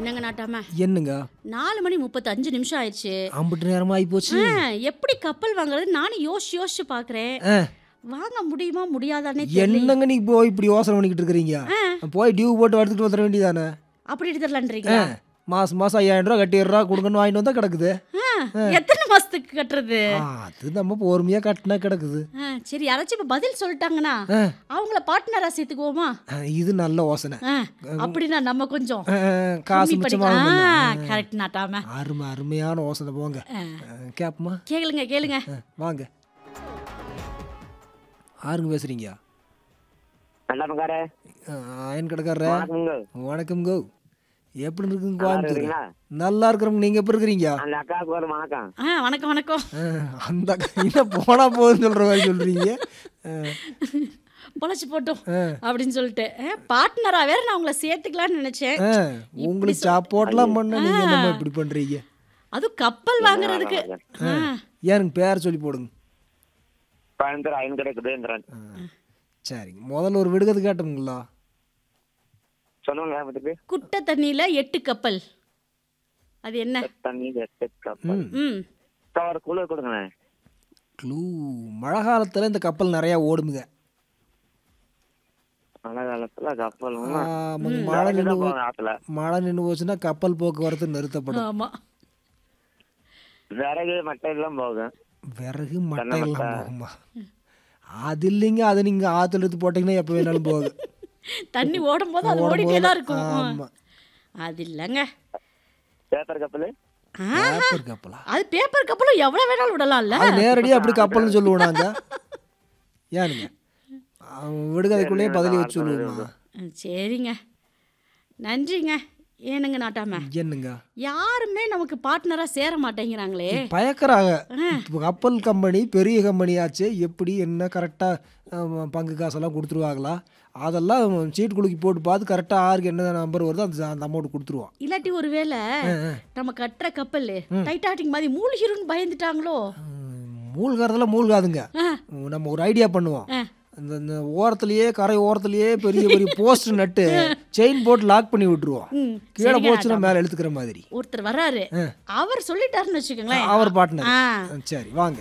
என்னங்க நாட்டாம என்னங்க நாலு மணி முப்பத்தஞ்சு நிமிஷம் ஆயிடுச்சு அம்பிட்டு நேரமா ஆகி போச்சு ஆ, எப்படி கப்பல் வாங்குறது நானும் யோசிச்சு யோசிச்சு பாக்குறேன் ஆ, வாங்க முடியுமா முடியாதானே தெரியல என்னங்க நீ போய் இப்படி யோசனை பண்ணிக்கிட்டு இருக்கிறீங்க போய் டியூ போட்டு எடுத்துட்டு வந்துட வேண்டியதானே அப்படி எடுத்துடலான்றீங்களா மாசம் மாசம் ஐயாயிரம் ரூபா கட்டிடுறா கொடுங்கன்னு வாங்கிட்டு வந்தா கிடக்குது ஆ, எத்தனை மாசத்துக்கு கட்டுறது ஆ, அது நம்ம பொறுமையா கட்டினா கிடக்குது ஆ, சரி யாராச்சும் இப்ப பதில் சொல்லிட்டாங்கன்னா ஆ. அவங்கள பார்ட்னரா சேர்த்துக்குவோமா ஆ, இது நல்ல யோசனை ஆ, அப்படின்னா நம்ம கொஞ்சம் ஆ, காசு கம்மி பண்ணிக்கலாம். மிச்சமாகும் ஆ, கரெக்ட் நாட்டாம அருமை அருமையான யோசனை போங்க ஆ. கேப்பமா கேளுங்க கேளுங்க வாங்க யாருங்க பேசுறீங்க நல்ல அயன் கடைக்காரர வணக்கங்க வணக்கம் கோ எப்படி இருக்குங்க நல்லா கோயம்புத்தூர் இருக்கீங்களா? நல்லா இருக்கிறவங்க நீங்க எப்படி இருக்கிறீங்க அந்த அக்காவுக்கு ஒரு வணக்கம் ஆ வணக்கம் வணக்கம் ஆ, அந்த இன்னும் போனா போதுன்னு சொல்ற மாதிரி சொல்றீங்க ஆ, பொழைச்சு போட்டோம் ஆ. அப்படின்னு சொல்லிட்டு பார்ட்னரா வேற நான் உங்களை சேர்த்துக்கலாம்னு நினைச்சேன் ஆ, உங்களுக்கு சாப்பாடுலாம் பண்ண நீங்க என்னம்மா இப்படி பண்றீங்க அதுவும் கப்பல் வாங்குறதுக்கு ஆ, ஏனுங்க பேர் சொல்லி போடுங்க கோயம்புத்தூர் ஐந்து கிடைக்குதுங்கிறேன் ஆ, சரிங்க முதல்ல ஒரு விடுகதை கேட்டோங்களா சொல்லுங்க பத்துக்கு குட்டை தண்ணியில எட்டு கப்பல் அது என்ன தண்ணி எட்டு கப்பல் ம் ஒரு குழு கொடுங்களேன் க்ளூ மழை காலத்துல இந்த கப்பல் நிறைய ஓடுமுங்க மழை காலத்துல கப்பல் ஆமாங்க, மழை நின்று போ- ஆத்துல மழை நின்று போச்சுன்னா கப்பல் போக்குவரத்து நிறுத்தப்படும் ஆமா விறகு மட்டை எல்லாம் போகும் விறகு மட்டை எல்லாம் போகுமா அது இல்லைங்க அது நீங்க ஆத்துல எடுத்து போட்டீங்கன்னா எப்போ வேணாலும் போகும் தண்ணி ஓடும் போது அது ஓடும் ஓடிட்டே போது- தான் இருக்கும் ஆமா. அது இல்லைங்க பேப்பர் கப்பல் ஆ, பேப்பர் கப்பலா அது பேப்பர் கப்பலும் எவ்வளவு வேணாலும் விடலாம்ல அது நேரடியாக அப்படி கப்பல்னு சொல்லுவோம் நாங்க ஏனுங்க அவன் விடுகதைக்குள்ளேயே பதிலி வச்சு சொல்லுவோமா ம், சரிங்க நன்றிங்க ஏனுங்க நாட்டாம என்னங்க யாருமே நமக்கு பார்ட்னரா சேர மாட்டேங்கிறாங்களே பயக்கறாங்க இப்போ கப்பல் கம்பெனி பெரிய கம்பெனி ஆச்சு எப்படி என்ன கரெக்டாக பங்கு காசெல்லாம் கொடுத்துருவாங்களா அதெல்லாம் சீட் குலுக்கி போட்டு பார்த்து கரெக்டாக ஆருக்கு என்ன நம்பர் வருதோ அந்த அந்த அமௌண்ட் கொடுத்துருவோம் இல்லாட்டி ஒருவேளை நம்ம கட்டுற கப்பல் டைட்டாட்டிக் மாதிரி மூழ்கிரும்னு பயந்துட்டாங்களோ மூழ்கிறதுல மூழ்காதுங்க ஆ. நம்ம ஒரு ஐடியா பண்ணுவோம் ஆ. இந்த இந்த ஓரத்துலயே கரை ஓரத்துலயே பெரிய பெரிய போஸ்ட் நட்டு செயின் போட்டு லாக் பண்ணி விட்டுருவோம் ம், கீழே சரிங்க போச்சுன்னா மேலே எழுத்துக்கிற மாதிரி ஒருத்தர் வர்றாரு அவர் சொல்லிட்டாருன்னு வச்சுக்கோங்களேன் அவர் பார்ட்னர் ஆ. சரி வாங்க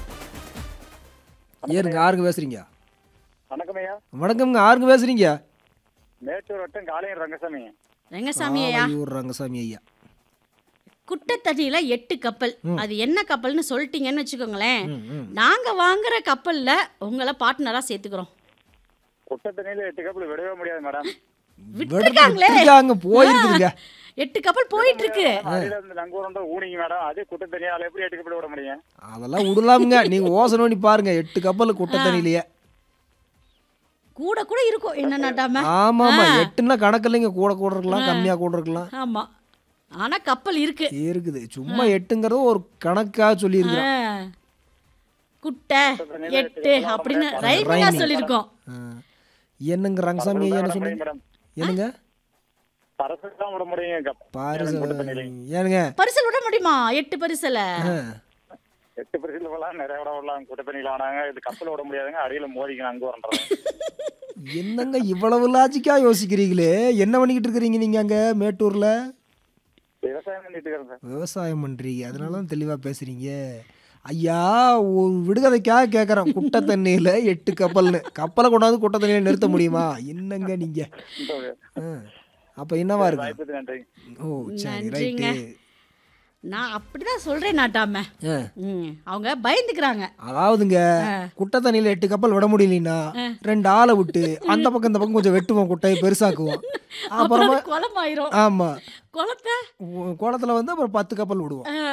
ஏறுங்க யாருங்க பேசுறீங்க வணக்கம் ஐயா வணக்கம்ங்க யாருங்க பேசுறீங்க மேட்டூர் வட்டம் காளையன் ரங்கசாமி ரங்கசாமி ஐயா ஆலையூர் ரங்கசாமி ஐயா குட்டை தண்ணியில எட்டு கப்பல் அது என்ன கப்பல்னு சொல்லிட்டீங்கன்னு வச்சுக்கோங்களேன் ம், ம். நாங்க வாங்குற கப்பல்ல உங்களை பார்ட்னரா சேர்த்துக்கிறோம் குட்டை தண்ணியில எட்டு கப்பல் விடவே முடியாது மேடம் விட்டுருக்காங்களே. விட்டுருக்காங்க போயிருக்குதுங்க எட்டு கப்பல் போயிட்டு இருக்கு அடியில இருந்து நங்கூரம் ஊனிங்க மேடம் அதே குட்டை தண்ணியால எப்படி எட்டு கப்பல் விட முடியும் அதெல்லாம் விடலாமுங்க நீங்க ஓசனை பண்ணி பாருங்க எட்டு கப்பல் குட்டை தண்ணியிலேயே கூட கூட இருக்கும் என்ன நாட்டாம ஆமா ஆமா எட்டுன்னா கணக்கு இல்லைங்க கூட கூட இருக்கலாம் கம்மியா கூட இருக்கலாம் ஆமா ஆனா கப்பல் இருக்கு இருக்குது சும்மா எட்டுங்கிறது ஒரு கணக்கா சொல்லியிருக்கிறேன் ஆ. குட்டை எட்டு அப்படின்னு ரைமிங்கா சொல்லியிருக்கோம் ஆ. என்னங்க ரங்கசாமி ஐயா என்ன சொன்னீங்க மேடம் என்னங்க பரசு தான் விட முடியும் கப்பல் பாரிசு ஏனுங்க பரிசல் விட முடியுமா எட்டு பரிசல ஆ. எட்டு பரிசுல விடலாம் நிறைய விட விடலாம் குட்டை தண்ணியில ஆனாங்க இது கப்பல் விட முடியாதுங்க அடியில மோதிக்கணும் அங்கூரன்றது என்னங்க இவ்வளவு லாஜிக்கா யோசிக்கிறீங்களே என்ன பண்ணிக்கிட்டு இருக்கிறீங்க நீங்க அங்க மேட்டூர்ல விவசாயம் பண்ணிட்டு இருக்கிறேன் சார் விவசாயம் பண்றீங்க அதனால தான் தெளிவா பேசுறீங்க ஐயா ஒரு விடுகதைக்காக கேட்குறேன் குட்டை தண்ணியில எட்டு கப்பல்னு கப்பலை கொண்டாந்து குட்டை தண்ணியில நிறுத்த முடியுமா என்னங்க நீங்க ஆ. அப்ப என்னவா இருக்கு வாய்ப்புக்கு நன்றி ஓ சரி நன்றிங்க. ரைட்டு நான் அப்படிதான் சொல்றேன் நாட்டாம ஆ ம், அவங்க பயந்துக்கிறாங்க அதாவதுங்க குட்டை தண்ணியில எட்டு கப்பல் விட முடியலனா ரெண்டு ஆளை விட்டு அந்த பக்கம் இந்த பக்கம் கொஞ்சம் வெட்டுவோம் குட்டையை பெருசாக்குவோம் அப்புறம் அப்புறமா அது குளமாயிரும் ஆமா குளத்தை உ- குளத்துல வந்து அப்புறம் பத்து கப்பல் விடுவோம்